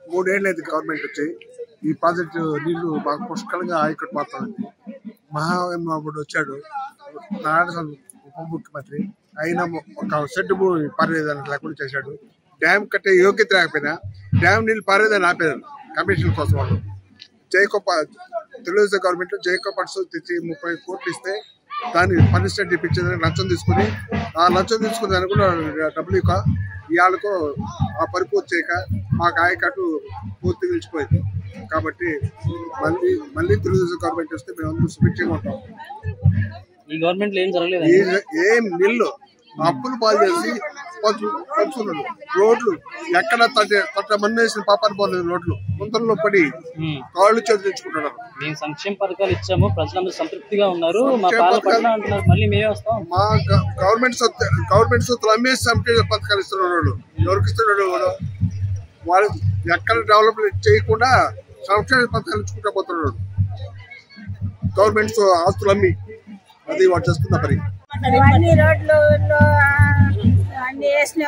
మూడేళ్ళు అయితే గవర్నమెంట్ వచ్చి ఈ ప్రాజెక్టు నీళ్లు బాగా పుష్కలంగా ఆయకట్టు పోతామండి మహామహుడు వచ్చాడు నారాయణ ఉప ముఖ్యమంత్రి అయినా ఒక సెడ్ భూమి పారేదానికి లేకుండా చేశాడు డ్యామ్ కట్టే యోగ్యత లేకపోయినా డ్యామ్ నీళ్ళు పారేదాన్ని ఆపేదారు కమిషన్ కోసం వాళ్ళు జైకోప తెలుగుదేశం గవర్నమెంట్ జైకో పట్స్ తెచ్చి ముప్పై కోట్లు ఇస్తే దాన్ని పనిష్మెంట్ ఇప్పించేదానికి లంచం తీసుకుని ఆ లంచం తీసుకున్న దానికి కూడా డబ్బులు ఇక ఇవాళకు ఆ పని పూర్తి చేయక మాకు ఆయకట్టు పూర్తి నిలిచిపోయింది కాబట్టి మళ్ళీ మళ్ళీ తెలుగుదేశం గవర్నమెంట్ వస్తే మేము అందరూ సుభిక్షంగా ఉంటాం ఈ గవర్నమెంట్ లో ఏం జరగలేదు ఈ- ఏం నిల్లు అప్పులు పాలు చేసి పంచు పంచుకున్నాడు రోడ్లు ఎక్కడ తట తట మంది వేసిన పాపాలు పోలేదు రోడ్లు ముంతల్లో పడి కాళ్ళు చేతులు తెచ్చుకుంటున్నారు మేము సంక్షేమ పథకాలు ఇచ్చాము ప్రజలందరూ సంతృప్తిగా ఉన్నారు మా సంక్షేమ పాలన పథకాలు- పట్ల అంటున్నారు మళ్ళీ మేమే వస్తాం మా గ- గవర్నమెంట్ సొత్తు గవర్నమెంట్ సొత్తులు అమ్మేసి సంక్షేమ పథకాలు ఇస్తున్నాడు వాడు. ఎవరికి ఇస్తున్నాడు వాడు వాళ్ళు ఎక్కడ డెవలప్మెంట్ చేయకుండా సంక్షేమ పథకాలు ఇచ్చుకుంటా పోతున్నాడు గవర్నమెంట్ సో- ఆస్తులు అమ్మి అది వాడు చేస్తున్న పని అన్ని రోడ్లు లో, అన్ని వేసిన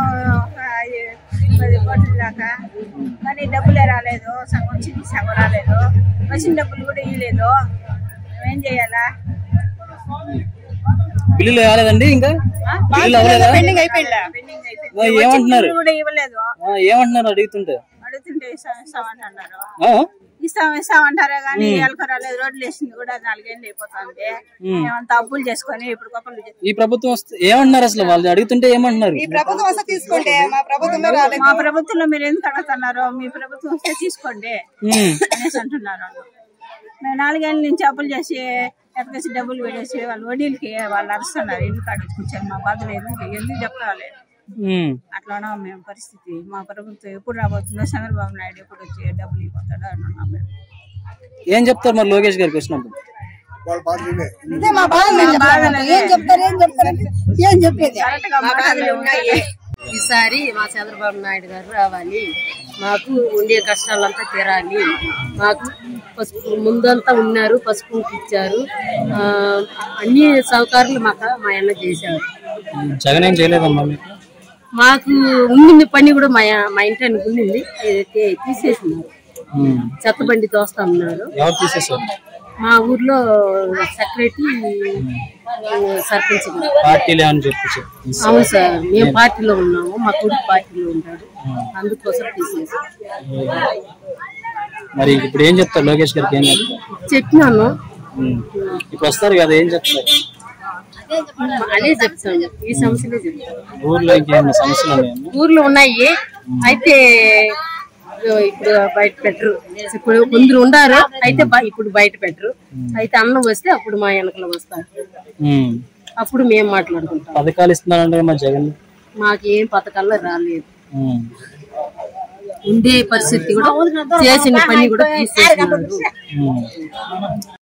పది కోట్ల దాకా కానీ డబ్బులే రాలేదు సగం వచ్చింది సగం రాలేదు వచ్చిన డబ్బులు కూడా ఇవ్వలేదు ఏం చేయాలా బిల్లులు కాలేదండి ఇంకా ఆ? బిల్లులు అవ్వలేదా పెండింగ్ అయిపోయిందా పెండింగ్ అయిపోయింది మరి వచ్చిన ఏమంటున్నారు? బిల్లు కూడా ఇవ్వలేదు ఆ, ఏమంటున్నారు అడుగుతుంటే అడుగుతుంటే ఇస్తాం ఇస్తామంటున్నారు ఆ? ఇస్తాం ఇస్తాం అంటారే కానీ ఎలక రాలేదు రోడ్లు వేసింది కూడా నాలుగేళ్ళు అయిపోతుంది మేమంతా అప్పులు చేసుకొని ఇప్పుడు గొప్పలు ఈ ప్రభుత్వం వస్తే ఏమంటున్నారు అసలు వాళ్ళు అడుగుతుంటే ఏమంటున్నారు ప్రభుత్వం వస్తే తీసుకోండి మా ప్రభుత్వంలో రాలేదు మా ప్రభుత్వంలో మీరు ఎందుకు అడుగుతున్నారు మీ ప్రభుత్వం వస్తే తీసుకోండి ఉమ్. అనేసి అంటున్నారు వాళ్ళు. మేము నాలుగేళ్ల నుంచి అప్పులు చేసి ఎక్కడేసి డబ్బులు పెట్టేసి వాళ్ళు వడ్డీలకి వాళ్ళు అరుస్తున్నారు ఇల్లు కాడించుకొచ్చారు మా బాధలు ఎందుకు ఎందుకు చెప్పాలి ఉమ్. అట్లానా మేము పరిస్థితి మా ప్రభుత్వం ఎప్పుడు రాబోతుందో చంద్రబాబు నాయుడు ఎప్పుడు వచ్చి డబ్బులు ఇవ్వతాడో అంటున్నాం మేము ఏం చెప్తారు మరి లోకేష్ గారికి వచ్చినప్పుడు వాళ్ళ బాధ ఇదే. ఇదే మా బాధ మేము చెప్తాము. ఏం చెప్తారు ఏం చెప్తారంటే ఏం చెప్పేది కరెక్ట్గా మాటలు ఉన్నాయి ఈసారి మా చంద్రబాబు నాయుడు గారు రావాలి మాకు ఉండే కష్టాలంతా తీరాలి మాకు పసుపు ముందంతా ఉన్నారు పసుపు ఇచ్చారు ఆ, అన్ని సౌకర్యాలు మాకు మా అన్న చేశారు జగన్ ఏం చేయలేదమ్మా మీకు మాకు ఉండింది పని కూడా మా మా ఇంటి ఉండింది అయితే తీసేసినారు ఉమ్. చెత్త బండి తోస్తా ఉన్నారు ఎవరు తీసేసారు మా ఊర్లో సెక్రటరీ సర్పంచ్ గారు. పార్టీలే అని చెప్పి అవును సార్ మేము పార్టీలో ఉన్నాము మా కొడుకు పార్టీలో ఉంటాడు అందుకోసం తీసేసాం మరి ఇప్పుడు ఏం చెప్తారు లోకేష్ గారికి ఏం చెప్తారు చెప్పినాను ఉమ్. ఇప్పుడు వస్తారు కదా ఏం చెప్తారు అదే చెప్తాను ఈ సమస్యలే చెప్తాను ఊర్లో ఇంకేమైనా సమస్యలు ఉన్నాయమ్మా ఊర్లో ఉన్నాయి అయితే ఇదో ఇప్పుడు బయట పెట్టరు ఇప్పుడు కొందరు ఉండారు అయితే బ- ఇప్పుడు బయట పెట్టరు అయితే అన్నం వస్తే అప్పుడు మా వెనకలు వస్తారు ఉమ్. అప్పుడు మేము మాట్లాడుకుంటాం పథకాలు ఇస్తున్నారంటే మా జగన్ మాకు ఏం పథకాల్లో రాలేదు ఉమ్. ఉండే పరిస్థితి కూడా చేసిన పని కూడా తీసేసినారు ఉమ్.